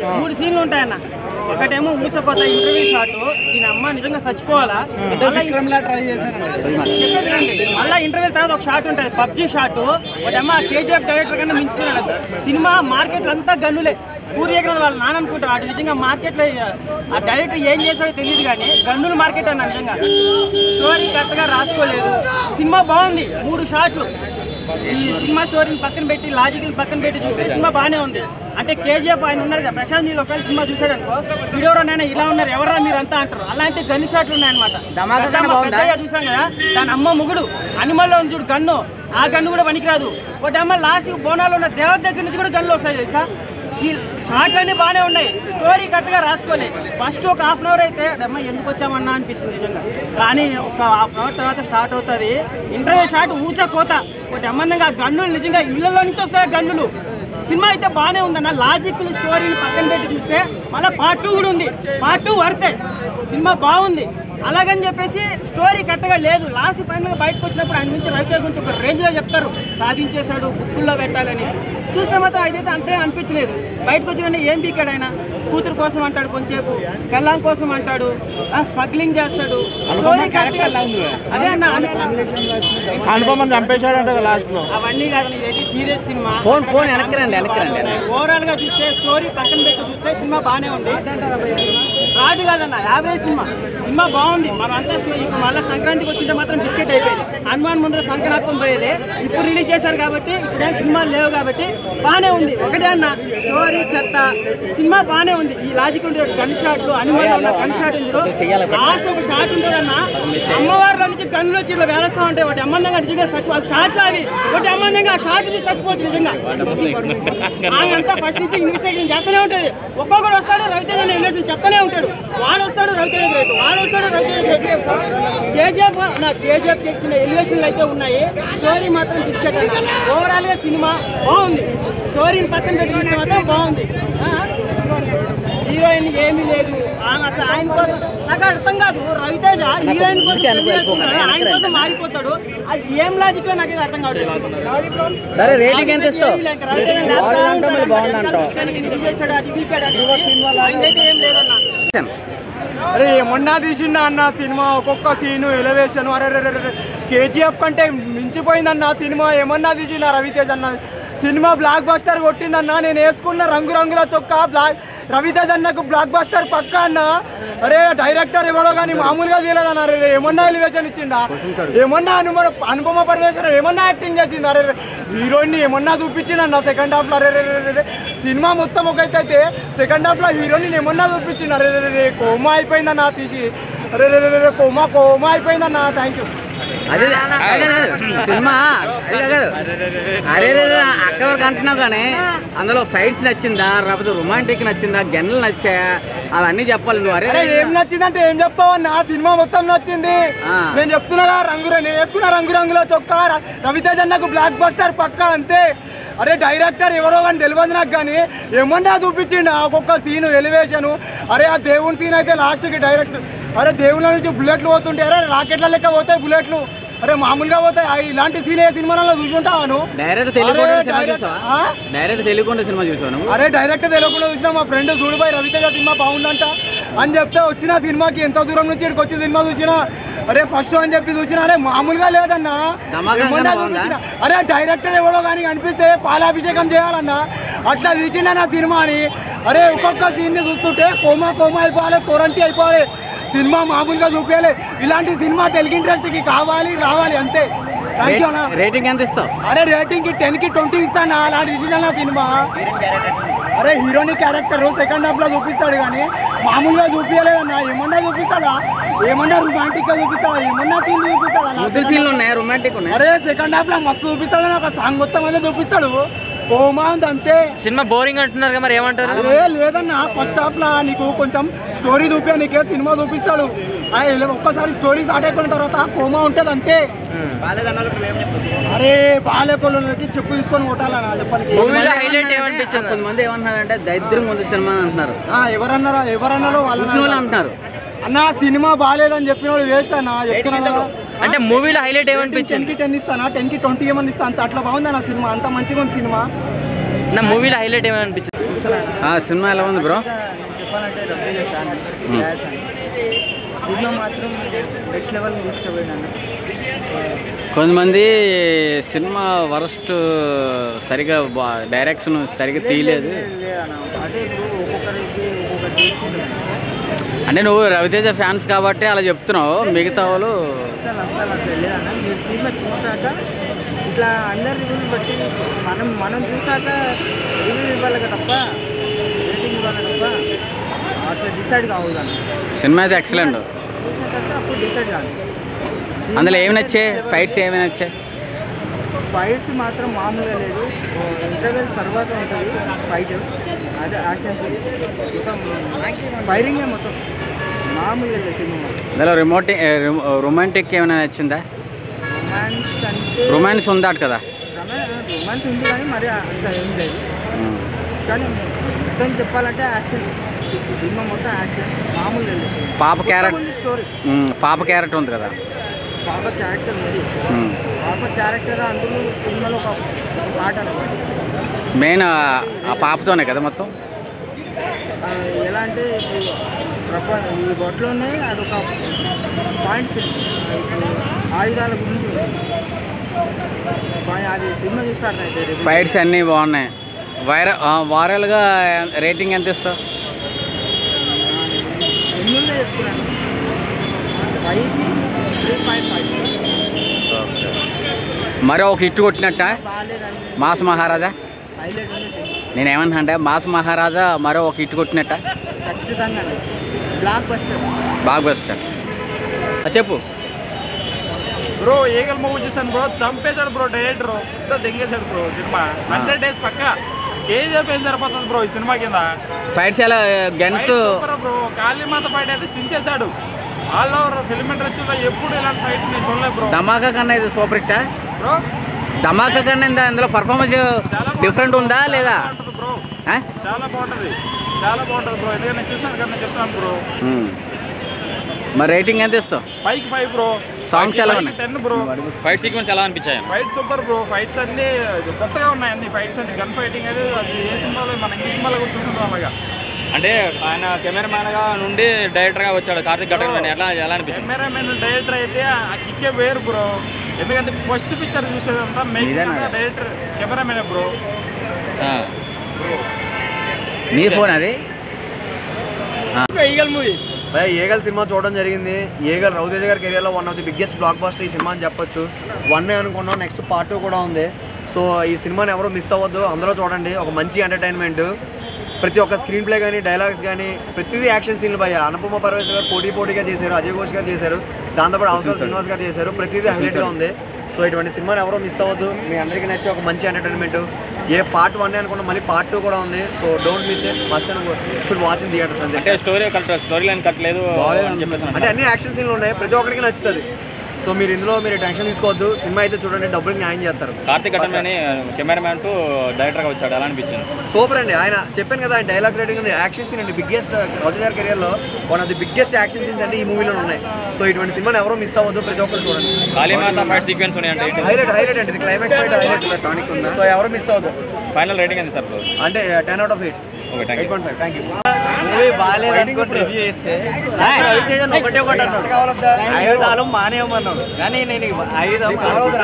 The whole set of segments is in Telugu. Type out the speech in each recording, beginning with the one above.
మూడు సీన్లు ఉంటాయన్న ఒకటేమో ఊచకొత్త ఇంటర్వ్యూ షాట్ దీని అమ్మ నిజంగా చచ్చిపోవాలా మళ్ళా చెప్పేది వినండి. మళ్ళా ఇంటర్వ్యూ తర్వాత ఒక షాట్ ఉంటుంది పబ్జీ షాట్ ఒకటేమో కేజీఎఫ్ డైరెక్టర్ కన్నా మించుకున్నాడు సినిమా మార్కెట్లో అంతా గన్నులే పూరి ఎక్కడ వాళ్ళ నాన్న అనుకుంటా వాడు నిజంగా మార్కెట్లో ఆ డైరెక్టర్ ఏం చేశాడో తెలియదు కానీ గన్నుల మార్కెట్ అన్న నిజంగా స్టోరీ కరెక్ట్గా రాసుకోలేదు సినిమా బాగుంది మూడు షాట్లు ఈ సినిమా స్టోరీని పక్కన పెట్టి లాజికల్ పక్కన పెట్టి చూస్తే సినిమా బాగానే ఉంది అంటే కేజీఎఫ్ ఆయన ఉన్నారు కదా ప్రశాంత్ నీళ్ళు ఒకవేళ సినిమా చూసాడు అనుకో వీడియోలో నేను ఇలా ఉన్నారు ఎవరా మీరు అంతా అంటారు అలాంటి గన్ షాట్లు ఉన్నాయన్నమాట పెద్దమ్మ, పెద్దయ్య చూసాం కదా దాని అమ్మ ముగుడు అనిమల్లో ఉంది చూడు గన్ను ఆ గన్ను కూడా పనికిరాదు ఒకటి అమ్మ లాస్ట్ బోనాలు ఉన్న దేవత దగ్గర నుంచి కూడా గన్నులు వస్తాయి తెలుసా ఈ షార్ట్లు అన్ని బాగానే ఉన్నాయి స్టోరీ కరెక్ట్గా రాసుకోలే ఫస్ట్ ఒక హాఫ్ అన్ అవర్ అయితే అమ్మ ఎందుకు వచ్చామన్నా అనిపిస్తుంది నిజంగా కానీ ఒక హాఫ్ అన్ అవర్ తర్వాత స్టార్ట్ అవుతుంది ఇంటర్వ్యూ షాట్ ఊచ కోత ఒకటి అమ్మందంగా ఆ గన్నులు నిజంగా ఇళ్ళలో నుంచి వస్తాయి గన్నులు సినిమా అయితే బాగానే ఉందన్న లాజిక్ స్టోరీని పక్కన పెట్టి చూస్తే మళ్ళీ పార్ట్ టూ కూడా ఉంది పార్ట్ టూ పడితే సినిమా బాగుంది అలాగని చెప్పేసి స్టోరీ కరెక్ట్గా లేదు లాస్ట్ ఫైనల్గా బయటకు వచ్చినప్పుడు ఆయన నుంచి రైతు గురించి ఒక రేంజ్లో చెప్తారు సాధించేశాడు బుక్కుల్లో పెట్టాలనేసి చూస్తే మాత్రం అదైతే అంతే అనిపించలేదు బయటకు వచ్చిన ఏం పీకాడు ఆయన కూతురు కోసం అంటాడు కొంచెంసేపు పెళ్ళాం కోసం అంటాడు స్మగ్లింగ్ చేస్తాడు స్టోరీ కరెక్ట్గా అదే అన్న అనుపమని చంపేశాడంట లాస్ట్ లో అవన్నీ కాదు ఇది సీరియస్ సినిమా ఫోన్ ఫోన్ వెనక్కి రండి వెనక్కి రండి ఓవరాల్ గా చూస్తే స్టోరీ పక్కన పెట్టి చూస్తే సినిమా బాగానే ఉంది రాడు కాదన్న యావరేజ్ సినిమా సినిమా బాగుంది మనం అంతా స్టో- ఇప్పుడు మళ్ళీ సంక్రాంతికి వచ్చింటే మాత్రం బిస్కెట్ అయిపోయింది హనుమాన్ ముందర సంక్రాంతం పోయేదే ఇప్పుడు రిలీజ్ చేశారు కాబట్టి ఇప్పుడేం సినిమాలు లేవు కాబట్టి బాగానే ఉంది ఒకటే అన్న స్టోరీ చెత్త సినిమా బాగానే ఉంది ఈ లాజికల్ గన్ షాట్లు హనుమాన్ ఉన్న గన్ షాట్ లాస్ట్ ఒక షాట్ ఉంటుందన్న అమ్మవారిలో నుంచి గన్నులు వచ్చి ఇట్లా వేలేస్తా ఉంటాయి ఒకటి అమ్మందంగా నిజంగా చచ్చి షాట్ లాగి ఒకటి అమ్మందంగా ఆ షాట్ తీసి చచ్చిపోవచ్చు నిజంగా ఆమె అంతా ఫస్ట్ నుంచి ఇన్వెస్టిగేషన్ చేస్తూనే ఉంటుంది ఒక్కొక్కడు వస్తాడు రవితేజ ఇన్వెస్టిగేషన్ చెప్తానే ఉంటాడు వాడు వస్తాడు రవితేజ గ్రేట్ వాడు వస్తాడు రవితేజ గ్రేట్ కేజీఎఫ్ నా కేజీఎఫ్ ఇచ్చిన ఎలివేషన్లు అయితే ఉన్నాయి స్టోరీ మాత్రం బిస్కెట్ అన్న ఓవరాల్ గా సినిమా బాగుంది స్టోరీని పక్కన పెట్టి చూస్తే మాత్రం బాగుంది హీరోయిన్ ఏమీ లేదు ఆమె అసలు ఆయన కోసం నాకు అర్థం కాదు రవితేజ హీరోయిన్ కోసం పెళ్లి చేసుకున్నాడు, ఆయన కోసం మారిపోతాడు అది ఏం లాజిక్ నాకు ఇది అర్థం కావట్లేదు సరే రేటింగ్ ఎంత ఇస్తావు బాగుందంటావు మళ్ళీ బాగుందంటావు ఆయనైతే ఏం లేదన్నా అరే మొన్న తీసిండ అన్న సినిమా ఒక్కొక్క సీను ఎలివేషన్ అరే కేజీఎఫ్ కంటే మించిపోయిందన్న సినిమా ఏమన్నా తీసిండ రవితేజ్ అన్న సినిమా బ్లాక్ బస్టర్ కొట్టిందన్న నేను వేసుకున్న రంగు రంగుల చొక్కా బ్లాక్ రవితేజ్ అన్నకు బ్లాక్ బస్టర్ పక్క అన్న అరే డైరెక్టర్ ఎవడో కానీ మామూలుగా తీయలేదన్న అరే ఏమన్నా ఎలివేషన్ ఇచ్చిండా ఏమన్నా అనుమ అనుపమ పరమేశ్వర ఏమన్నా యాక్టింగ్ చేసింది అరే హీరోయిన్ ఏమన్నా చూపించిండన్న సెకండ్ హాఫ్లో అరే రే, రే, రే, రే. సినిమా మొత్తం ఒకైతే అయితే సెకండ్ హాఫ్లో హీరోయిన్ ఏమన్నా చూపించిండు అరే రే, రే, రే కోమా అయిపోయిందన్న తీసి అరే రే, రే, రే, రే కోమా కోమా అయిపోయిందన్న థ్యాంక్ యూ అదే అదే కాదు. సినిమా అదే కాదు అరే రే రే, అక్కడ వరకు అంటున్నావు కానీ అందులో ఫైట్స్ నచ్చిందా లేకపోతే రొమాంటిక్ నచ్చిందా గెన్నలు నచ్చాయా అవన్నీ చెప్పాలి నువ్వు అరే అరే ఏం నచ్చిందంటే ఏం చెప్తావు అన్న సినిమా మొత్తం నచ్చింది ఆ. నేను చెప్తున్నాగా రంగు నేను వేసుకున్న రంగు రంగుల చొక్కా ర- రవితేజ్ అన్నకు బ్లాక్ బస్టర్ పక్కా అంతే అరే డైరెక్టర్ ఎవరో కానీ తెలియదు నాకు కానీ ఏమన్నా చూపించిండు ఆ ఒక్కొక్క సీను ఎలివేషను అరే ఆ దేవుని సీన్ అయితే లాస్ట్కి డైరెక్టర్ అరే దేవుళ్ళ నుంచి బుల్లెట్లు పోతుంటే అరే రాకెట్ల లెక్క పోతాయి బుల్లెట్లు అరే మామూలుగా పోతాయి ఆ ఇలాంటి సీన్ ఏ సినిమాలో చూసుంటావాను డైరెక్ట్ తెలియకుండా అరే, సినిమా డైరెక్ట్- చూసావా ఆ? డైరెక్ట్ తెలియకుండా సినిమా చూసావు నువ్వు అరే డైరెక్ట్ తెలియకుండా చూసిన మా ఫ్రెండ్ చూడుబాయ్ రవితేజ సినిమా బాగుందంట అని చెప్తే వచ్చిన సినిమాకి ఎంతో దూరం నుంచి ఇక్కడికి వచ్చి సినిమా చూసినా అరే ఫస్ట్ అని చెప్పి చూసిన అరే మామూలుగా లేదన్నా ధమాకా ఏమన్నా బాగుందా? చూపించిన అరే డైరెక్టర్ ఎవరో కానీ అనిపిస్తే పాలాభిషేకం చేయాలన్నా అట్లా తీసిండ నా సినిమా అని అరే ఒక్కొక్క సీన్ని చూస్తుంటే కోమా కోమా అయిపోవాలి కొరంటి అయిపోవాలి సినిమా మామూలుగా చూపించాలి ఇలాంటి సినిమా తెలుగు ఇండస్ట్రీకి కావాలి రావాలి అంతే థ్యాంక్ యూ అన్న రేటింగ్ ఎంత ఇస్తావు అరే రేటింగ్ కి టెన్ కి ట్వంటీ ఇస్తాను అలాంటి ఇచ్చిన సినిమా అరే హీరోని క్యారెక్టర్ సెకండ్ హాఫ్ లో చూపిస్తాడు కానీ మామూలుగా చూపించలేదన్న ఏమన్నా చూపిస్తాడా ఏమన్నా రొమాంటిక్ గా చూపిస్తాడా ఏమన్నా సీన్ చూపిస్తాడా ముద్దు సీన్లు ఉన్నాయి రొమాంటిక్ ఉన్నాయి అరే సెకండ్ హాఫ్ లో మస్తు చూపిస్తాడు నాకు సాంగ్ మొత్తం అయితే చూపిస్తాడు కోమా ఉంది అంతే సినిమా బోరింగ్ అంటున్నారు కదా మరి ఏమంటారు ఏ లేదన్న ఫస్ట్ హాఫ్ లా నీకు కొంచెం స్టోరీ చూపా నీకే సినిమా చూపిస్తాడు ఆ, ఇలా ఒక్కసారి స్టోరీ స్టార్ట్ అయిపోయిన తర్వాత కోమా ఉంటుంది అంతే అరే బాలేకోళ్ళకి చెప్పు తీసుకొని కొట్టాలన్నా చెప్పాలి మూవీలో హైలైట్ ఏమనిపించింది కొంతమంది ఏమంటున్నారంటే దరిద్రం ఉంది సినిమా అని అంటున్నారు ఆ, ఎవరన్నారా ఎవరన్నారో చూసిన వాళ్ళు వాళ్ళు అంటున్నారు అన్న సినిమా బాగాలేదని చెప్పిన వాళ్ళు వేస్ట్ అన్న చెప్తున్నా కదా అంటే మూవీలో హైలైట్ టెన్ ఏమనిపించింది కి టెన్ ఇస్తానా టెన్ కి ట్వంటీ ఏమని ఇస్తా అంత అట్లా బాగుంది అన్న సినిమా అంత మంచిగా ఉంది సినిమా నా మూవీలో హైలైట్ ఏమనిపించింది చూసాను ఆ, సినిమా ఎలా ఉంది బ్రో నేను చెప్పాలంటే Ravi Teja fan direct fan cinema మాత్రం నెక్స్ట్ లెవెల్ తీసుకుపోయినాను కొంతమంది సినిమా వరస్ట్ సరిగా బా- డైరెక్షన్ సరిగా తీయలేదు అంటే ఇప్పుడు ఒక్కొక్కరికి ఒక్కొక్కటి తీసుకుంటుంది అంటే నువ్వు రవితేజ ఫ్యాన్స్ కాబట్టి అలా చెప్తున్నావు మిగతా వాళ్ళు అసలు అసలు అట్లా లేదన్న మీరు సినిమా చూసాక ఇట్లా అందరి రివ్యూలు బట్టి మనం మనం చూసాక రివ్యూ ఇవ్వాలి కదా తప్ప రేటింగ్ ఇవ్వాలి తప్ప అట్లా డిసైడ్ కావద్దు అన్న సినిమా అయితే ఎక్సలెంట్ చూసిన తర్వాత అప్పుడు డిసైడ్ కాదు అందులో ఏమి నచ్చాయి ఫైట్స్ ఏమి నచ్చాయి ఫైట్స్ మాత్రం మామూలుగా లేదు ఇంటర్వెల్ తర్వాత ఉంటుంది ఫైట్ అదే యాక్షన్ సీన్ మొత్తం ఫైరింగే మొత్తం మామూలుగా లేదు సినిమా అందులో రిమోట్ రొమాంటిక్ ఏమైనా నచ్చిందా రొమాన్స్ అంటే రొమాన్స్ ఉందాట కదా రొమాన్స్ ఉంది కానీ మరి అంత ఏం లేదు ఉమ్. కానీ మొత్తం చెప్పాలంటే యాక్షన్ సినిమా మొత్తం యాక్షన్ మామూలుగా లేదు పాప కొత్తగా క్యారెక్టర్ ఉంది స్టోరీ ఉమ్, పాప క్యారెక్టర్ ఉంది కదా పాప క్యారెక్టర్ ఉంది ఉమ్. పాప క్యారెక్టర్ అందులో సినిమాలో ఒక ఒక పాట అనమాట మెయిన్ ఆ- ఆ పాపతోనే కదా మొత్తం ఆ, ఎలా అంటే ఇప్పుడు ప్రపంచ ఈ బొట్లోనే అదొక పాయింట్ ఇప్పుడు ఆయుధాల గురించి ఉంది. బా- అది సినిమా చూస్తారు అయితే రేపు. ఫైట్స్ అన్నీ బాగున్నాయి వైర వారల్గా రేటింగ్ ఎంత ఇస్తావు ఎన్నుల్లో చెప్తున్నాను ఫైవ్కి త్రీ పాయింట్ ఫైవ్ మరో ఒక హిట్ కొట్టినట్ట బాగాలేదండి మాస్ మహారాజా హైలైట్ ఉంది సినిమా నేను ఏమంటున్నా అంటే మాస్ మహారాజా మరో ఒక హిట్ కొట్టినట్ట ఖచ్చితంగా బ్లాక్ బస్టర్ బాగా బెస్ట్ చెప్పు బ్రో ఏగల్ మూవీ చూసాను బ్రో చంపేశాడు బ్రో డైరెక్టర్ ఇంత దెంగేశాడు బ్రో సినిమా హండ్రెడ్ డేస్ పక్క కేజీఎఫ్ ఏం సరిపోతుంది బ్రో ఈ సినిమా కింద ఫైట్స్ ఎలా guns super bro Kali Mata fight అయితే చించేశాడు ఆల్ ఓవర్ ఫిల్మ్ ఇండస్ట్రీలో ఎప్పుడు ఇలాంటి ఫైట్ నేను చూడలేదు బ్రో ధమాకా కన్నా ఇది సూపర్ హిట్టా బ్రో ధమాకా కన్నా ఇందా ఇందులో పర్ఫార్మెన్స్ డిఫరెంట్ ఉందా లేదా బాగుంటుంది బ్రో ఆ? చాలా బాగుంటుంది చాలా బాగుంటుంది బ్రో ఎందుకంటే నేను చూసాను కదా నేను చెప్తాను బ్రో ఉమ్. మరి రేటింగ్ ఎంత ఇస్తావు పైకి ఫైవ్ బ్రో Songs ఎలా ఉన్నాయి? టెన్ బ్రో ఫైట్ సీక్వెన్స్ ఎలా అనిపించాయి ఫైట్ సూపర్ బ్రో ఫైట్స్ అన్ని కొత్తగా ఉన్నాయి అన్ని ఫైట్స్ అన్ని గన్ ఫైటింగ్ అది అది ఏ సినిమాలో మన ఇంగ్లీష్ సినిమాలో కూడా చూసుకుంటాం అలాగా అంటే ఆయన కెమెరామ్యాన్ గా నుండి డైరెక్టర్ గా వచ్చాడు కార్తిక్ ఘటన ఎలా ఎలా అనిపించింది కెమెరామెన్ డైరెక్టర్ అయితే ఆ కిక్కే వేరు బ్రో ఎందుకంటే ఫస్ట్ పిక్చర్ చూసేదంతా మేకింగ్ ఇదేనా? అంతా డైరెక్టర్ కెమెరామెన్ బ్రో ఆ. నీ ఫోన్ అది భయ్ ఏగల్ సినిమా చూడడం జరిగింది ఏగల్ రవితేజ గారి కెరియర్లో one of the biggest blockbuster ఈ సినిమా అని చెప్పొచ్చు వన్ అనుకున్నాం నెక్స్ట్ పార్ట్ టూ కూడా ఉంది సో ఈ సినిమాని ఎవరు మిస్ అవ్వద్దు అందరూ చూడండి ఒక మంచి ఎంటర్టైన్మెంట్ ప్రతి ఒక్క స్క్రీన్ ప్లే కానీ డైలాగ్స్ కానీ ప్రతిదీ యాక్షన్ సీన్లు భయ అనుపమ పరమేశ్వర్ గారు పోటీ పోటీగా చేశారు అజయ్ ఘోష్ గారు చేశారు దాంతోపాటు అవసరం శ్రీనివాస్ గారు చేశారు ప్రతిదీ హైలైట్గా ఉంది సో ఇటువంటి సినిమాని ఎవరో మిస్ అవ్వద్దు మీ అందరికీ నచ్చే ఒక మంచి ఎంటర్టైన్మెంట్ ఏ పార్ట్ వన్ అనుకున్నా మళ్ళీ పార్ట్ టూ కూడా ఉంది so don't miss it must should watch in theatres అంతే అంటే స్టోరీ కరెక్ట్ స్టోరీ లైన్ కట్టలేదు అని చెప్పేసి అంటే అన్నారు. అన్ని యాక్షన్ సీన్లు ఉన్నాయి ప్రతి ఒక్కరికి నచ్చుతుంది సో మీరు ఇందులో మీరు టెన్షన్ తీసుకోవద్దు సినిమా అయితే చూడండి డబ్బులు న్యాయం చేస్తారు కార్తిక్ ఘటన కెమెరామ్యాన్ టు డైరెక్టర్ గా వచ్చాడు ఎలా అనిపించింది సూపర్ అండి ఆయన చెప్పాను కదా ఆయన డైలాగ్స్ రైటింగ్ యాక్షన్ సీన్ అండి బిగ్గెస్ట్ రౌతి గారి కెరియర్లో one of the biggest action scenes అంటే ఈ మూవీలో ఉన్నాయి సో ఇటువంటి సినిమాని ఎవరో మిస్ అవ్వద్దు ప్రతి ఒక్కరు చూడండి కాళీమాత ఫైట్ సీక్వెన్స్ ఉన్నాయంటే హైలైట్ హైలైట్ అండి ఇది క్లైమాక్స్ ఫైట్ హైలైట్ సో ఎవరు మిస్ అవ్వద్దు ఫైనల్ రేటింగ్ ఎంత సార్ బ్రో అంటే ten out of eight okay thank eight you point five thank you movie బాగాలేదు అనుకుంటే రివ్యూ చేస్తే రవితేజ ఒకటే ఒకటి అన్నాడు ఆయుధాలు మానేయమన్నాడు కానీ నేను ఈ ఆయుధం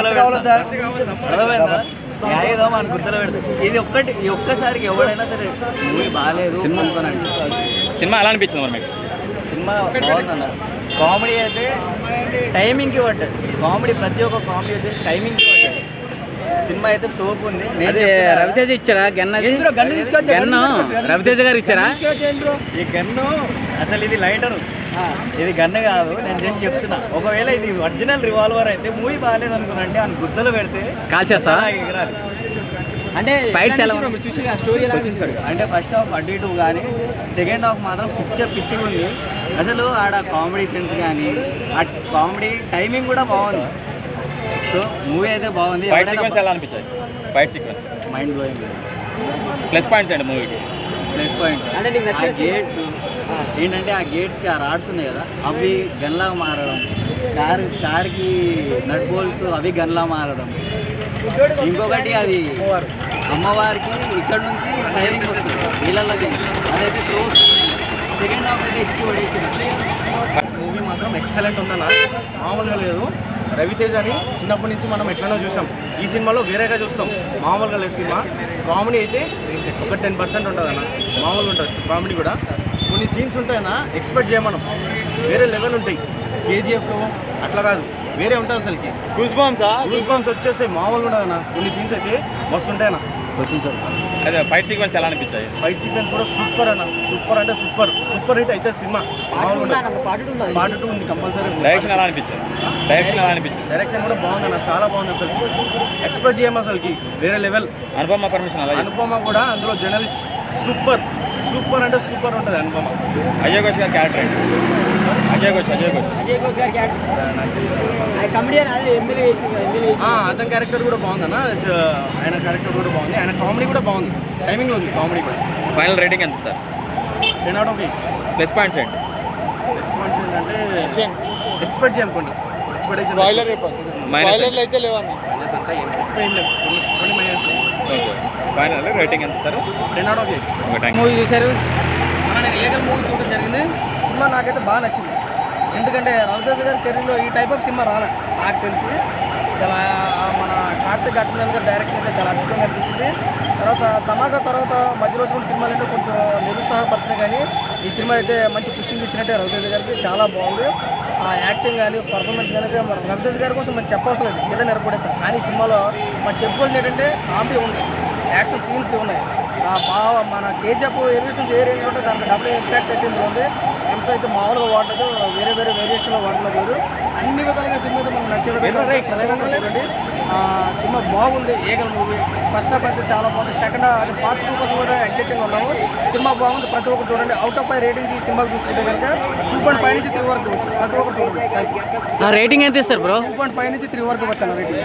అర్థమైందా? ఈ ఆయుధం అని గుర్తులో పెడతాను ఇది ఒక్కటి ఈ ఒక్కసారికి ఎవడైనా సరే మూవీ బాగాలేదు సినిమా అనుకోనండి సినిమా ఎలా అనిపించింది మరి మీకు సినిమా బాగుందన్న కామెడీ అయితే టైమింగ్కి పడ్డది కామెడీ ప్రతి ఒక్క కామెడీ వచ్చేసి టైమింగ్కి పడ్డది సినిమా అయితే తోపు ఉంది నేను అదే చెప్తున్నా. రవితేజ ఇచ్చారా గన్ అది ఏంద్రో గన్ను తీసుకొచ్చా, గన్ను గన్ను తీసుకొచ్చా. రవితేజ గారు ఇచ్చారా ఈ గన్ను అసలు ఇది లైటర్ ఇది గన్ను కాదు నేను చేసి చెప్తున్నా ఒకవేళ ఇది ఒరిజినల్ రివాల్వర్ అయితే మూవీ బాగాలేదు అనుకున్నాంటే ఆయన గుద్దలు పెడితే కాల్చేస్తా అలా ఎగరాలి అంటే Fights ఎలా ఉన్నాయి? అంటే ఫస్ట్ హాఫ్ అటు ఇటు కానీ సెకండ్ హాఫ్ మాత్రం పిచ్చ పిచ్చిగా ఉంది అసలు ఆడ కామెడీ సెన్స్ కానీ ఆ కామెడీ టైమింగ్ కూడా బాగుంది సో మూవీ అయితే బాగుంది ఫైట్ సీక్వెన్స్ ఎలా అనిపించాయి fight sequence mind blowing plus points అండి మూవీకి ప్లస్ పాయింట్స్ అంటే నీకు ఆ గేట్స్ ఏంటంటే ఆ గేట్స్కి ఆ రాడ్స్ ఉన్నాయి కదా అవి గన్లా మారడం కార్ కార్కి నట్ బోల్స్ అవి గన్లా మారడం ఇంకొకటి అది అమ్మవారికి ఇక్కడ నుంచి టైమింగ్ వస్తుంది వీళ్ళకి అదైతే క్లోజ్ సెకండ్ హాఫ్ అయితే ఇచ్చి పడేసింది మూవీ మాత్రం ఎక్సలెంట్ ఉందన్న మామూలుగా లేదు రవితేజ్ అని చిన్నప్పటి నుంచి మనం ఎట్లనో చూసాం ఈ సినిమాలో వేరేగా చూస్తాం మామూలుగా లేదు సినిమా కామెడీ అయితే ఒక టెన్ పర్సెంట్ ఉంటుంది అన్న మామూలుగా ఉంటుంది కామెడీ కూడా కొన్ని సీన్స్ ఉంటాయన్న ఎక్స్పెక్ట్ చేయమనం వేరే లెవెల్ ఉంటాయి కేజీఎఫ్లో అట్లా కాదు వేరే ఉంటుంది అసలుకి గూస్ బాంబ్స్ గూస్ బాంబ్స్ వచ్చేస్తాయి మామూలుగా ఉండదు అన్న కొన్ని సీన్స్ అయితే మస్తు ఉంటాయన్న అదే ఫైట్ సీక్వెన్స్ ఎలా అనిపించాయి ఫైట్ సీక్వెన్స్ కూడా సూపర్ అన్న సూపర్ అంటే సూపర్ సూపర్ హిట్ అయితే సినిమా మామూలుగా ఉండదు పార్ట్ టూ ఉంది కంపల్సరీ డైరెక్షన్ ఎలా అనిపించింది డైరెక్షన్ ఎలా అనిపించింది డైరెక్షన్ కూడా బాగుంది అన్న చాలా బాగుంది అసలు ఎక్స్పెక్ట్ చేయము అసలుకి వేరే లెవెల్ అనుపమ పర్మిషన్ ఎలా చేశారు? అనుపమ కూడా అందులో జర్నలిస్ట్ సూపర్ సూపర్ అంటే సూపర్ ఉంటుంది అనుపమ అజయ్ ఘోష్ గారి క్యారెక్టర్ ఏంటి అజయ్ ఘోష్ అజయ్ ఘోష్ ఆ, అతని క్యారెక్టర్ కూడా బాగుంది అన్న స- ఆయన క్యారెక్టర్ కూడా బాగుంది ఆయన కామెడీ కూడా బాగుంది టైమింగ్ ఉంది కామెడీ కూడా ఫైనల్ రేటింగ్ ఎంత sir ten out of eight plus points ఏంటి రెస్పాన్స్ ఏంటంటే ఎక్స్పెక్ట్ చేయం కొన్ని ఎక్స్పెక్టేషన్ మైనస్ అయితే లేవన్న అంటే ఎక్కువ ఏం లేవు కొన్ని కొన్ని మైనస్ ఓకే ఫైనల్ రేటింగ్ ఎంత sir ten out of eight okay thank movie చూశారు నేను ఏగల్ మూవీ చూడడం జరిగింది సినిమా నాకైతే బాగా నచ్చింది ఎందుకంటే రవిదాస్ గారి కెరీర్లో ఈ టైప్ ఆఫ్ సినిమా రాలే నాకు తెలిసి చాలా మన కార్తీక్ అట్మల్ గారి డైరెక్షన్ అయితే చాలా అద్భుతంగా అనిపించింది తర్వాత తమాకా తర్వాత మధ్య రోజు కూడా సినిమాలు అంటే కొంచెం నిరుత్సాహపరిచిన కానీ ఈ సినిమా అయితే మంచి పుషింగ్ ఇచ్చినట్టే రవితేజ గారికి చాలా బాగుంది ఆ యాక్టింగ్ కానీ పర్ఫార్మెన్స్ కానీ అయితే మరి రవితేజ గారి కోసం మనం చెప్పవసరం లేదు ఏదైనా ఏర్పడేస్తాం కానీ ఈ సినిమాలో మనం చెప్పుకోవాలి ఏంటంటే కామెడీ ఉంది యాక్షన్ సీన్స్ ఉన్నాయి ఆ బావ మన కేజీఎఫ్ ఎలివేషన్స్ ఏ రేంజ్ ఉంటే దానికి డబుల్ ఇంపాక్ట్ అయితే ఇందులో ఉంది ఎమ్స్ అయితే మామూలుగా వాడలేదు వేరే వేరే వేరియేషన్లో వాడలో వేరు అన్ని విధాలుగా సినిమా అయితే మనకు నచ్చే విధంగా ఉంది. ప్రతి ఒక్కరు చూడండి ఆ, సినిమా బాగుంది ఏగల్ మూవీ ఫస్ట్ హాఫ్ అయితే చాలా బాగుంది సెకండ్ అంటే పార్ట్ టూ కోసం కూడా ఎగ్జైటింగ్ ఉన్నాము సినిమా బాగుంది ప్రతి ఒక్కరు చూడండి అవుట్ ఆఫ్ ఫైవ్ రేటింగ్ ఈ సినిమాకి చూసుకుంటే కనుక టూ పాయింట్ ఫైవ్ నుంచి త్రీ వరకు వచ్చు ప్రతి ఒక్కరు చూడండి థ్యాంక్ యూ రేటింగ్ ఎంత ఇస్తారు బ్రో టూ పాయింట్ ఫైవ్ నుంచి త్రీ వరకు వచ్చాను రేటింగ్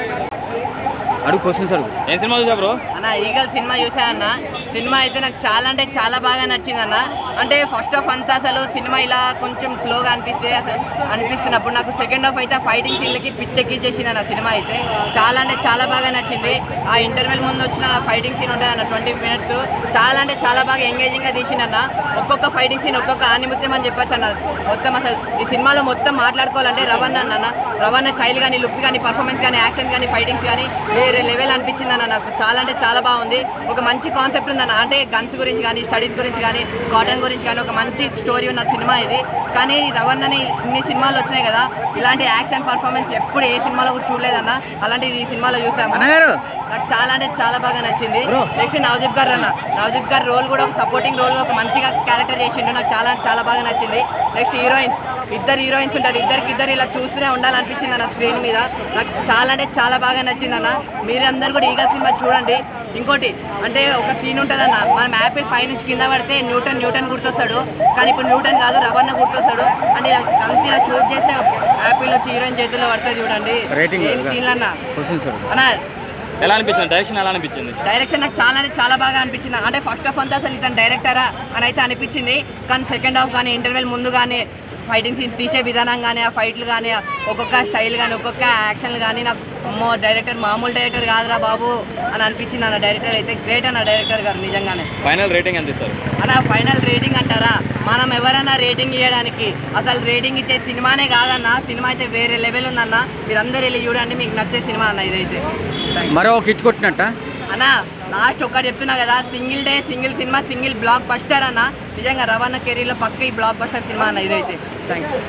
అడుగు క్వశ్చన్స్ అడుగు ఏం సినిమా చూసా బ్రో అన్న ఈగల్ సినిమా చూసా అన్న సినిమా అయితే నాకు చాలా అంటే చాలా బాగా నచ్చింది అన్న అంటే ఫస్ట్ హాఫ్ అంతా అసలు సినిమా ఇలా కొంచెం స్లోగా అనిపిస్తే అసలు అనిపిస్తున్నప్పుడు నాకు సెకండ్ హాఫ్ అయితే ఫైటింగ్ సీన్లకి పిచ్చెక్కిచ్చేసింది అన్న సినిమా అయితే చాలా అంటే చాలా బాగా నచ్చింది ఆ ఇంటర్వెల్ ముందు వచ్చిన ఫైటింగ్ సీన్ ఉంటుంది అన్న ట్వంటీ మినిట్స్ చాలా అంటే చాలా బాగా ఎంగేజింగ్గా తీసిందన్న ఒక్కొక్క ఫైటింగ్ సీన్ ఒక్కొక్క ఆనిముత్యం అని చెప్పొచ్చు అన్న మొత్తం అసలు ఈ సినిమాలో మొత్తం మాట్లాడుకోవాలంటే రవణ అన్న రవణ స్టైల్ కానీ లుక్స్ కానీ పర్ఫార్మెన్స్ కానీ యాక్షన్ కానీ ఫైటింగ్స్ కానీ వేరే లెవెల్ అనిపించింది అన్న నాకు చాలా అంటే చాలా బాగుంది ఒక మంచి కాన్సెప్ట్ ఉందన్న అంటే గన్స్ గురించి కానీ స్టడీస్ గురించి కానీ కాటన్ గురించి కానీ ఒక మంచి స్టోరీ ఉన్న సినిమా ఇది కానీ రవణ్ అని ఇన్ని సినిమాలు వచ్చినాయి కదా ఇలాంటి యాక్షన్ పర్ఫార్మెన్స్ ఎప్పుడు ఏ సినిమాలో కూడా చూడలేదన్న అలాంటిది ఈ సినిమాలో చూసాము అన్నగారు నాకు చాలా అంటే చాలా బాగా నచ్చింది నెక్స్ట్ నవదీప్ గారు అన్న నవదీప్ గారు రోల్ కూడా ఒక సపోర్టింగ్ రోల్ ఒక మంచిగా క్యారెక్టర్ చేసిండు నాకు చాలా అంటే చాలా బాగా నచ్చింది నెక్స్ట్ హీరోయిన్స్ ఇద్దరు హీరోయిన్స్ ఉంటారు ఇద్దరికి ఇద్దరు ఇలా చూస్తూనే ఉండాలనిపించింది అన్న స్క్రీన్ మీద నాకు చాలా అంటే చాలా బాగా నచ్చింది అన్న మీరందరూ కూడా ఈగల్ సినిమా చూడండి ఇంకోటి అంటే ఒక సీన్ ఉంటుంది అన్న మనం యాపిల్ పైనుంచి కింద పడితే న్యూటన్ న్యూటన్ గుర్తొస్తాడు కానీ ఇప్పుడు న్యూటన్ కాదు రవణ గుర్తొస్తాడు అంటే ఇలా కంటి ఇలా షూట్ చేస్తే యాపిల్ వచ్చి హీరోయిన్ చేతుల్లో పడుతుంది చూడండి Rating ఏం ఇవ్వగా. సీన్లు అన్న క్వశ్చన్స్ అడుగు అన్న ఎలా అనిపించింది డైరెక్షన్ ఎలా అనిపించింది డైరెక్షన్ నాకు చాలా అంటే చాలా బాగా అనిపించింది అంటే ఫస్ట్ హాఫ్ అంతా అసలు ఇతను డైరెక్టరా అని అయితే అనిపించింది కానీ సెకండ్ హాఫ్ కానీ ఇంటర్వెల్ ముందు కానీ ఫైటింగ్ సీన్ తీసే విధానం కానీ ఆ ఫైట్లు కానీ ఒక్కొక్క స్టైల్ కానీ ఒక్కొక్క యాక్షన్లు కానీ నాకు అమ్మో డైరెక్టర్ మామూలు డైరెక్టర్ కాదురా బాబు అని అనిపించింది అన్న డైరెక్టర్ అయితే గ్రేట్ అన్న డైరెక్టర్ గారు నిజంగానే ఫైనల్ రేటింగ్ ఎంత ఇస్తారు అన్న ఫైనల్ రేటింగ్ అంటారా మనం ఎవరైనా రేటింగ్ ఇవ్వడానికి అసలు రేటింగ్ ఇచ్చే సినిమానే కాదన్న సినిమా అయితే వేరే లెవెల్ ఉందన్న మీరందరూ వెళ్ళి చూడండి మీకు నచ్చే సినిమా అన్న ఇదైతే మరో కిట్ కొట్టినట్ట అన్న లాస్ట్ ఒక్కటి చెప్తున్నా కదా single day single cinema single blockbuster అన్న నిజంగా రవాణా కెరీర్లో పక్క ఈ బ్లాక్ బస్టర్ సినిమా అన్న ఇదైతే థ్యాంక్ యూ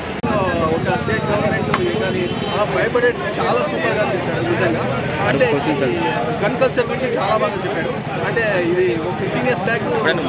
ఒక స్టేట్ గవర్నమెంట్ కానీ ఆ భయపడే చాలా సూపర్గా అనిపించాడు నిజంగా అంటే ఈ గన్ కల్చర్ గురించి చాలా బాగా చెప్పాడు అంటే ఇది ఒక ఫిఫ్టీన్ ఇయర్స్ బ్యాక్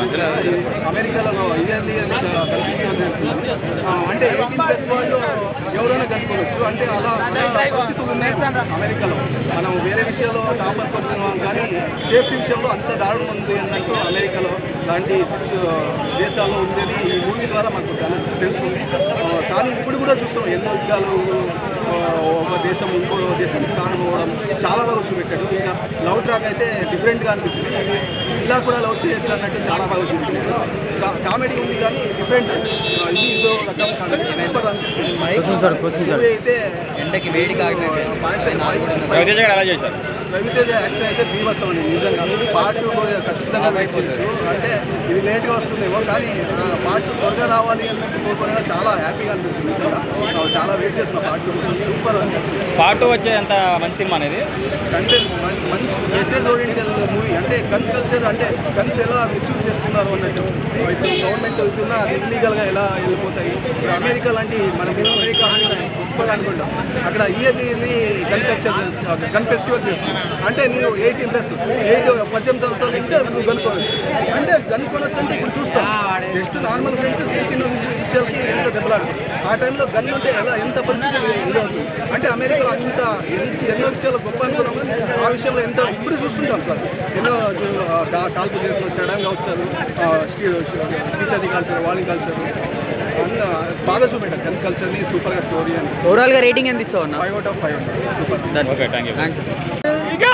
అమెరికాలో ఇయర్లీ కనిపించడం జరుగుతుంది ఆ, అంటే ఎయిటీన్ ప్లస్ వాళ్ళు ఎవరైనా కనుక్కోవచ్చు అంటే అలా అలా పరిస్థితులు ఉన్నాయి అమెరికాలో మనం వేరే విషయాల్లో టాపర్ కొడుతున్నాం కానీ సేఫ్టీ విషయంలో అంత దారుణం ఉంది అన్నట్టు అమెరికాలో లాంటి సిక్స్ దేశాల్లో ఉందని ఈ మూవీ ద్వారా మాకు తెలు- తెలుస్తుంది ఆ, కానీ ఇప్పుడు కూడా చూస్తాం ఎన్నో యుద్ధాలు ఆ, ఒక దేశం ఇంకో దేశం కారణమవడం చాలా బాగా చూపెట్టాడు ఇంకా లవ్ ట్రాక్ అయితే డిఫరెంట్గా అనిపించింది ఇలా కూడా లవ్ చేయొచ్చు అన్నట్టు చాలా బాగా చూపించాడు కా- కామెడీ ఉంది కానీ డిఫరెంట్ ఆ, ఇది ఇదో రకం కామెడీ సూపర్ అనిపించింది క్వశ్చన్స్ అడుగు క్వశ్చన్స్ మూవీ అడుగు అయితే ఎండకి వేడి కాగినట్టు రవితేజ గారు ఎలా చేశారు రవితేజ యాక్షన్ అయితే బీభత్సం అండి నిజంగా పార్ట్ టూ ఖచ్చితంగా వెయిట్ చేయొచ్చు అంటే ఇది లేట్గా వస్తుందేమో కానీ పార్ట్ టూ త్వరగా రావాలి అన్నట్టు కోరుకునే చాలా హ్యాపీగా అనిపించింది నిజంగా ఆ, చాలా వెయిట్ చేసిన పార్ట్ టూ కోసం సూపర్ అనిపిస్తుంది పార్ట్ టూ వచ్చే అంత మంచి సినిమా అనేది కంటెంట్ మంచి మెసేజ్ ఓరియంటెడ్ మూవీ అంటే గన్ కల్చర్ అంటే గన్స్ ఎలా మిస్యూజ్ చేస్తున్నారు అన్నట్టు ఇప్పుడు గవర్నమెంట్ అవుతున్నా అది ఇల్లీగల్గా ఎలా వెళ్ళిపోతాయి ఇప్పుడు అమెరికా లాంటి మన మీద అమెరికా అని గొప్పగా అనుకుంటాం అక్కడ yearly yearly gun culture gun festival చేస్తుంది అంటే నేను ఎయిటీన్ ప్లస్ ఎయిట్ పద్దెనిమిది సంవత్సరాలు ఉంటే నువ్వు గన్ కొనొచ్చు అంటే గన్ కొనొచ్చు అంటే ఇప్పుడు చూస్తాం జస్ట్ నార్మల్ ఫ్రెండ్స్ చిన్న చిన్న విషయ- విషయాలకి ఎంత దెబ్బలాడు ఆ టైంలో గన్ ఉంటే ఎలా ఎంత పరిస్థితి ఇదవుతుంది అంటే అమెరికా అంత ఎంత- ఎన్నో విషయాలు గొప్ప అనుకున్నాం కానీ ఆ విషయంలో ఎంత ఇప్పుడు చూస్తుంటాం సార్ ఎన్నో జు- ఆ కా- కాల్పు చేతులు చడంగా వచ్చారు స్టీల్ టీచర్ని కాల్చారు వాళ్ళని కాల్చారు అన్న బాగా చూపెట్టారు గన్ కల్చర్ని సూపర్గా స్టోరీ అని ఓవరాల్ గా రేటింగ్ ఎంత ఇస్తావు అన్న five out of five super okay thank you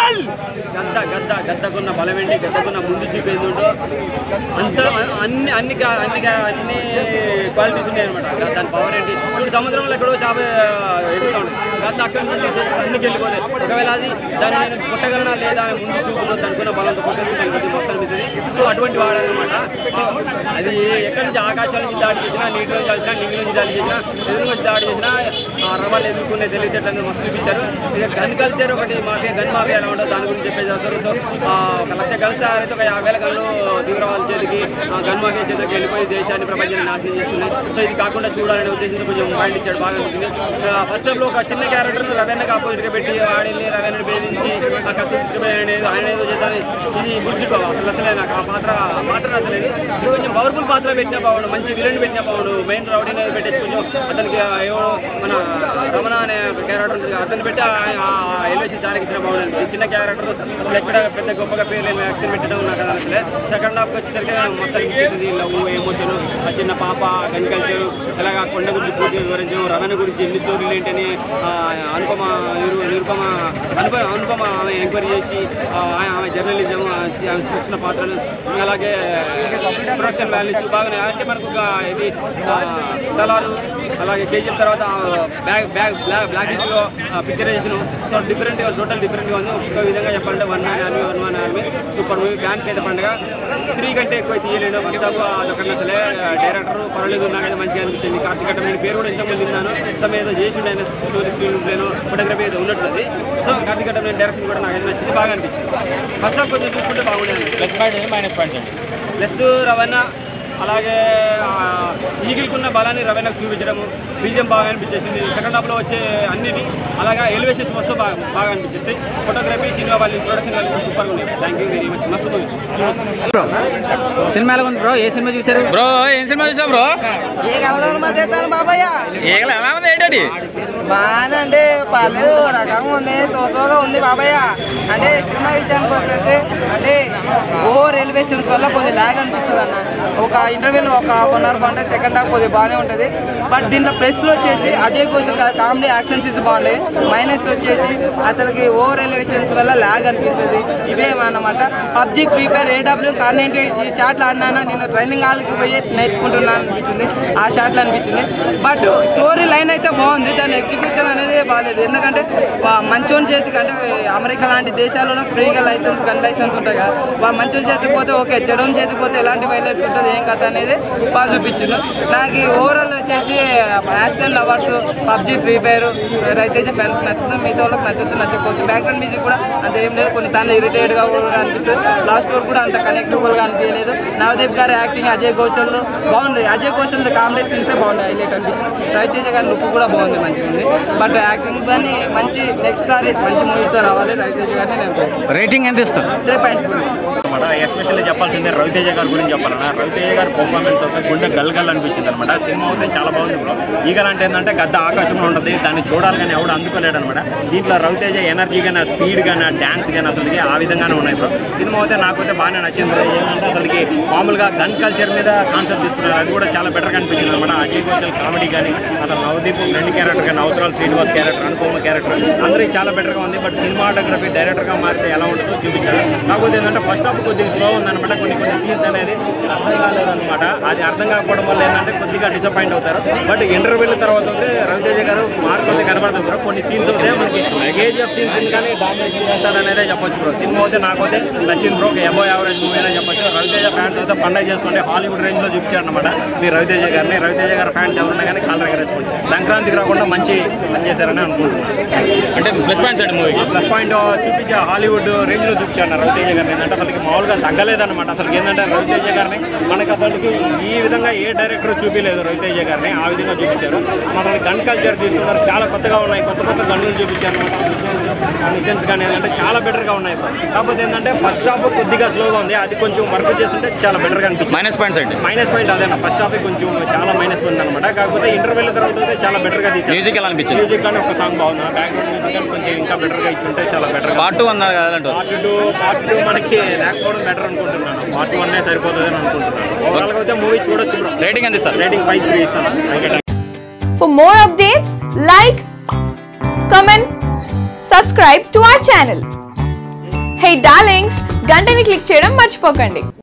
గద్ద గద్ద గద్దకున్న బలం ఏంటి గద్దకున్న ముందు చూపేది ఉంటో అంత అన్ని అన్ని కా- అన్ని కా- అన్ని క్వాలిటీస్ ఉన్నాయి అనమాట దాని పవర్ ఏంటి ఇప్పుడు సముద్రంలో ఎక్కడో చేప ఎగురుతా ఉంటుంది గద్ద అక్కడి నుండి తీసేస్తే అన్నికి వెళ్ళిపోతాయి ఒకవేళ అది దాన్ని నేను కొట్టగలనా లేదా అని ముందు చూపులో దానికున్న బలంతో ఫోకస్ వెళ్ళిపోతుంది మస్తు అనిపిస్తుంది సో అటువంటి వాడనమాట సో అది ఎక్కడి నుంచి ఆకాశాల నుంచి దాడి చేసినా నీటి నుంచి దాడి చేసినా నింగి నుంచి దాడి చేసినా ఎదురు నుంచి దాడి చేసినా ఆ రవాలు ఎదుర్కొనే తెలివితేటలు అనేది మస్తు చూపించారు ఇక గన్ కల్చర్ ఒకటి మాఫియా గన్ మాఫియా ఎలా ఉండదు దాని గురించి చెప్పేసి వస్తారు సో ఆ, ఒక లక్ష గన్స్ తయారైతే ఒక యాభై వేల గన్లు తీవ్రవాద చేతికి ఆ, గన్ మాఫియా చేతికి వెళ్ళిపోయి దేశాన్ని ప్రపంచాన్ని నాశనం చేస్తున్నాయి సో ఇది కాకుండా చూడాలనే ఉద్దేశంతో కొంచెం పాయింట్ ఇచ్చాడు బాగా అనిపించింది ఫస్ట్ లో ఒక చిన్న క్యారెక్టర్ రవెన్నకి ఆపోజిట్ గా పెట్టి వాడిని రవెన్నని బేధించి ఆ కత్తి తీసుకుపోయి ఆయన ఏదో ఆయన ఏదో చేద్దాం ఇది బుల్షిట్ బాబు అసలు నచ్చలేదు నాకు ఆ పాత్ర ఆ పాత్ర నచ్చలేదు ఇది కొంచెం పవర్ఫుల్ పాత్ర పెట్టిన బాగుండు మంచి విలన్ పెట్టిన బాగుండు మెయిన్ రౌడీ అనేది పెట్టేసి కొంచెం అతనికి ఆ ఎవరో మన రమణ అనే క్యారెక్టర్ ఉంటుంది అతను పెట్టి ఎలివేషన్ చాలా ఇచ్చిన బాగుండు ఈ చిన్న క్యారెక్టర్ అసలు ఎక్కడ పెద్ద గొప్పగా పేరు లేని వ్యక్తిని పెట్టడం నాకు అది నచ్చలేదు సెకండ్ హాఫ్ వచ్చేసరికి మస్తు అనిపించింది లవ్ ఎమోషన్ ఆ చిన్న పాప గన్ కల్చర్ ఇలాగా కొండ గురించి పూర్తిగా వివరించడం రమణ గురించి ఎన్ని స్టోరీలు ఏంటని ఆ, అనుపమ నిరు- నిరుపమ అనుపమ అనుపమ ఆమె ఎంక్వైరీ చేసి ఆ, ఆమె- ఆమె జర్నలిజం ఆ, ఆమె తీసుకున్న పాత్రలు అలాగే ప్రొడక్షన్ వాల్యూస్ బాగానే అంటే మనకు ఒక ఇది ఆ, సలారు అలాగే కేజీఎఫ్ తర్వాత బ్యాగ్ బ్యాగ్ బ్లాక్ బ్లాకిష్లో పిక్చరైజేషన్ సో డిఫరెంట్గా టోటల్ డిఫరెంట్గా ఉంది ఒక విధంగా చెప్పాలంటే one man army one man army super movie ఫ్యాన్స్కి అయితే పండుగ త్రీ కంటే ఎక్కువ తీయలేను ఫస్ట్ హాఫ్ అదొకటి నచ్చలే డైరెక్టర్ పర్వాలేదు నాకైతే మంచిగా అనిపించింది కార్తీక్ అట్ట నేను పేరు కూడా ఇంతకుముందు విన్నాను సమ్ ఏదో చేసి ఉండే ఆయన స్టోరీ స్క్రీన్ ప్లేను ఫోటోగ్రఫీ ఏదో ఉన్నట్టుంది సో కార్తీక్ అట్ట నేను డైరెక్షన్ కూడా నాకైతే నచ్చింది బాగా అనిపించింది ఫస్ట్ హాఫ్ కొంచెం చూసుకుంటే బాగుండేది ప్లస్ పాయింట్ మైనస్ పాయింట్స్ అండి ప్లస్ రవణ అలాగే ఆ, ఈగిల్కున్న బలాన్ని రవణకు చూపించడము బీజం బాగా అనిపించేసింది సెకండ్ హాఫ్లో వచ్చే అన్నిటి అలాగే ఎలివేషన్స్ మస్తు బాగా బాగా అనిపించేస్తాయి ఫోటోగ్రఫీ సినిమా వాళ్ళు ప్రొడక్షన్ వాళ్ళు సూపర్గా ఉన్నాయి థ్యాంక్ యూ వెరీ మచ్ మస్తు మూవీ చూడొచ్చు బ్రో సినిమా ఎలా ఉంది బ్రో ఏ సినిమా చూసారు బ్రో ఏం సినిమా చూసావు బ్రో ఏ కలర్ మధ్య బాబాయ్య ఏగల ఎలా ఉంది ఏంటండి బాగానే అంటే పర్లేదు ఓ రకంగా ఉంది సోసోగా ఉంది బాబాయ్య అంటే సినిమా విషయానికి వచ్చేసి అంటే ఓవర్ ఎలివేషన్స్ వల్ల కొద్దిగా లాగ్ అనిపిస్తుంది అన్న ఒక ఇంటర్వ్యూలో ఒక హాఫ్ అన్ అవర్ అంటే సెకండ్ హాఫ్ కొద్దిగా బాగానే ఉంటుంది బట్ దీంట్లో ప్లస్లో వచ్చేసి Ajay Ghoshal comedy action scenes బాగున్నాయి మైనస్ వచ్చేసి అసలుకి ఓవర్ ఎలివేషన్స్ వల్ల లాగ్ అనిపిస్తుంది ఇవే అన్నమాట పబ్జి ఫ్రీ ఫైర్ ఏడబ్ల్యూ కార్నెంటే షాట్లు ఆడినాను నేను ట్రైనింగ్ హాల్కి పోయి నేర్చుకుంటున్నాను అనిపించింది ఆ షాట్లు అనిపించింది బట్ స్టోరీ లైన్ అయితే బాగుంది దాని ఎగ్జిక్యూషన్ అనేది బాగాలేదు ఎందుకంటే వా- మంచోని చేతికి అంటే అమెరికా లాంటి దేశాలలో ఫ్రీగా లైసెన్స్ గన్ లైసెన్స్ ఉంటాయి కదా వా మంచోని చేతికి పోతే ఓకే చెడోని చేతికి పోతే ఎలాంటి వైలెన్స్ ఉంటుంది ఏం కథ అనేది బాగా చూపించింది నాకు ఓవరాల్ వచ్చేసి action lovers PUBG free fire Ravi Teja fans నచ్చుతుంది మిగతా వాళ్ళకి నచ్చొచ్చు నచ్చకపోవచ్చు బ్యాక్గ్రౌండ్ మ్యూజిక్ కూడా అంత ఏం లేదు కొన్ని తను ఇరిటేట్గా కూడా అనిపిస్తుంది లాస్ట్ వరకు కూడా అంత కనెక్టబుల్గా అనిపించలేదు నవదీప్ గారి యాక్టింగ్ అజయ్ కౌశల్ బాగుంది అజయ్ కౌశల్ కామెడీ సీన్సే బాగుంది హైలైట్ అనిపించింది రవితేజ గారి లుక్ కూడా బాగుంది మంచిగా ఉంది బట్ యాక్టింగ్ కానీ మంచి నెక్స్ట్ స్టార్ మంచి మూవీస్తో రావాలి రవితేజ గారిని నేను రేటింగ్ ఎంత ఇస్తారు త్రీ పాయింట్ ఫోర్ అనమాట ఎస్పెషల్లీ చెప్పాల్సిందే రవితేజ గారి గురించి చెప్పాలన్నా రవితేజ గారి పర్ఫార్మెన్స్ అయితే గుండె గల్గల్ అనిపించింది అనమాట సినిమా అయితే చాలా బాగుంది బ్రో ఈగల్ అంటే ఏంటంటే గద్ద ఆకాశంలో ఉంటుంది దాన్ని చూడాలి కానీ ఎవడు అందుకోలేడు అనమాట దీంట్లో రవితేజ ఎనర్జీ కానీ ఆ స్పీడ్ కానీ ఆ డ్యాన్స్ కానీ అసలు ఆ విధంగానే ఉన్నాయి బ్రో సినిమా అయితే నాకైతే బాగానే నచ్చింది బ్రో ఏంటంటే అసలుకి మామూలుగా గన్ కల్చర్ మీద కాన్సెప్ట్ తీసుకున్నారు అది కూడా చాలా బెటర్గా అనిపించింది అనమాట అజయ్ ఘోషల్ కామెడీ కానీ అతను నవదీప్ రెండు క్యారెక్టర్ కానీ అవసరాలు శ్రీనివాస్ క్యారెక్టర్ అనుపమ క్యారెక్టర్ అందరికీ చాలా బెటర్గా ఉంది బట్ సినిమాటోగ్రఫీ డైరెక్టర్గా మారితే ఎలా ఉంటుందో చూపించారు కాకపోతే ఏంటంటే ఫస్ట్ హాఫ్ కొద్దిగా స్లో ఉందన్నమాట కొన్ని కొన్ని సీన్స్ అనేది అర్థం కాలేదన్నమాట అది అర్థం కాకపోవడం వల్ల ఏంటంటే కొద్దిగా డిసప్పాయింట్ అవుతారు బట్ ఇంటర్వ్యూల తర్వాత అయితే రవితేజ గారు మార్క్ అయితే కనబడతారు బ్రో కొన్ని సీన్స్ అయితే మనకి కేజీఎఫ్ సీన్స్ కానీ డామినేట్ చేస్తాడనేదే చెప్పొచ్చు బ్రో సినిమా అయితే నాకు అయితే నచ్చింది బ్రో ఎబో యావరేజ్ మూవీ అనే చెప్పొచ్చు రవితేజ ఫ్యాన్స్ అయితే పండగ చేసుకుంటే హాలీవుడ్ రేంజ్ లో చూపించాడు అనమాట మీరు రవితేజ గారిని రవితేజ గారి ఫ్యాన్స్ ఎవరున్నా కానీ కాలర్ ఎగరేసుకోండి సంక్రాంతికి రాకుండా మంచి పని చేశారని అనుకుంటున్నాను అంటే ప్లస్ పాయింట్స్ అండి మూవీకి ప్లస్ పాయింట్ చూపించే హాలీవుడ్ రేంజ్ లో చూపించాను రవితేజ గారిని అంటే అసలుకి మామూలుగా తగ్గలేదన్నమాట అసలు ఏంటంటే రవితేజ గారిని మనకి అసలుకి ఈ విధంగా ఏ డైరెక్టర్ చూపించలేదు రవితేజ గారిని ఆ విధంగా చూపించారు మన గన్ కల్చర్ తీసుకున్నారు చాలా కొత్తగా ఉన్నాయి కొత్త కొత్త గన్నులు చూపించారు మిషన్స్ కానీ అంటే చాలా బెటర్గా ఉన్నాయి కాకపోతే ఏంటంటే ఫస్ట్ హాఫ్ కొద్దిగా స్లోగా ఉంది అది కొంచెం వర్క్ చేస్తుంటే చాలా బెటర్గా అనిపించింది మైనస్ పాయింట్స్ అండి మైనస్ పాయింట్ అదేనా ఫస్ట్ హాఫ్ కొంచెం చాలా మైనస్ పాయింట్ అనమాట కాకపోతే ఇంటర్వెల్ తర్వాత అయితే చాలా బెటర్గా తీసారు మ్యూజిక్ ఎలా అనిపించింది మ్యూజిక్ కానీ ఒక సాంగ్ బాగుంది బ్యాక్గ్రౌండ్ మ్యూజిక్ కానీ కొంచెం ఇంకా బెటర్గా ఇచ్చుంటే చాలా బెటర్ పార్ట్ టూ అన్నారు కదా అలాంటి పార్ట్ టూ పార్ట్ టూ మనకి లేకపోవడం బెటర్ అనుకుంటున్నాను పార్ట్ వన్ సరిపోతుంది అని అనుకుంటున్నాను ఓవరాల్గా అయితే మూవీ చూడొచ్చు బ్రో రేటింగ్ ఎంత ఇస్తారు రేటింగ్ ఫైవ్ త్రీ ఇస్తాను okay For more updates, like, comment, subscribe to our channel. Hey darlings, గంటని click చేయడం మర్చిపోకండి